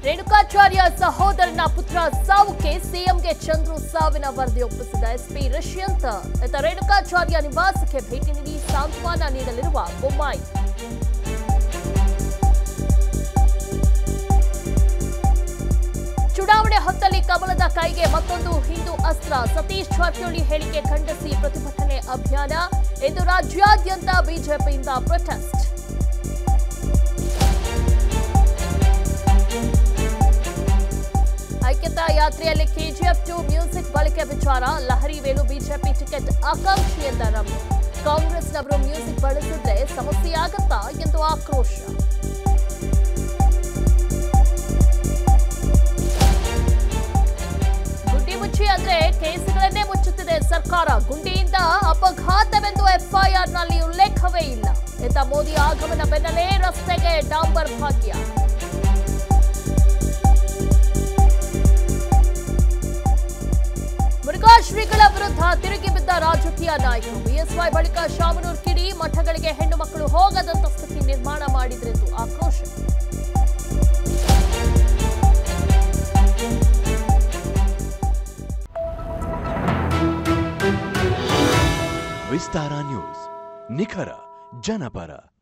ರೇಣುಕಾಚಾರ್ಯ ಸಹೋದರನ ಪುತ್ರ ಸಾವುಕ್ಕೆ ಸಿಎಂಗೆ ಚಂದ್ರು ಸಾವಿನ ವರದಿ ಒಪ್ಪಿಸಿದ ಎಸ್ಪಿ ಋಷ್ಯಂತ್ ಇತ್ತ ರೇಣುಕಾಚಾರ್ಯ ನಿವಾಸಕ್ಕೆ ಭೇಟಿ ನೀಡಿ ಸಾಂತ್ವನ ನೀಡಲಿರುವ ಬೊಮ್ಮಾಯಿ ಚುನಾವಣೆ ಹೊತ್ತಲ್ಲಿ ಕಮಲದ ಕೈಗೆ ಮತ್ತೊಂದು ಹಿಂದೂ ಅಸ್ತ್ರ ಸತೀಶ್ ಜಾರಕಿಹೊಳಿ ಹೇಳಿಕೆ ಖಂಡಿಸಿ ಪ್ರತಿಭಟನೆ ಅಭಿಯಾನ ಇಂದು ರಾಜ್ಯಾದ್ಯಂತ ಬಿಜೆಪಿಯಿಂದ ಪ್ರೊಟೆಸ್ಟ್ ಐಕ್ಯತಾ ಯಾತ್ರೆಯಲ್ಲಿ ಕೆಜಿಎಫ್ ಟು ಮ್ಯೂಸಿಕ್ ಬಳಕೆ ವಿಚಾರ ಲಹರಿ ವೇಲು ಬಿಜೆಪಿ ಟಿಕೆಟ್ ಆಕಾಂಕ್ಷಿಯಿಂದ ರಮ್ಯ ಕಾಂಗ್ರೆಸ್ನವರು ಮ್ಯೂಸಿಕ್ ಬಳಸಿದ್ರೆ ಸಮಸ್ಯೆಯಾಗತ್ತಾ ಎಂದು ಆಕ್ರೋಶ ಗುಂಡಿ ಮುಚ್ಚಿ ಅಂದ್ರೆ ಕೇಸುಗಳನ್ನೇ ಮುಚ್ಚುತ್ತಿದೆ ಸರ್ಕಾರ ಗುಂಡಿಯಿಂದ ಅಪಘಾತವೆಂದು ಎಫ್ಐಆರ್ನಲ್ಲಿ ಉಲ್ಲೇಖವೇ ಇಲ್ಲ ಇತ್ತ ಮೋದಿ ಆಗಮನ ಬೆನ್ನಲ್ಲೇ ರಸ್ತೆಗೆ ಡಾಂಬರ್ ಭಾಗ್ಯ ಮುರುಘಾ ಶ್ರೀಗಳ ವಿರುದ್ಧ ತಿರುಗಿ ಬಿದ್ದ ರಾಜಕೀಯ ನಾಯಕರು ಬಿಎಸ್ವೈ ಬಳಿಕ ಶಾಮನೂರ್ ಕಿಡಿ ಮಠಗಳಿಗೆ ಹೆಣ್ಣು ಮಕ್ಕಳು ಹೋಗದಂತ ಸ್ಥಿತಿ ನಿರ್ಮಾಣ ಮಾಡಿದ್ರೆಂದು ಆಕ್ರೋಶ ವಿಸ್ತಾರ ನ್ಯೂಸ್ ನಿಖರ ಜನಪರ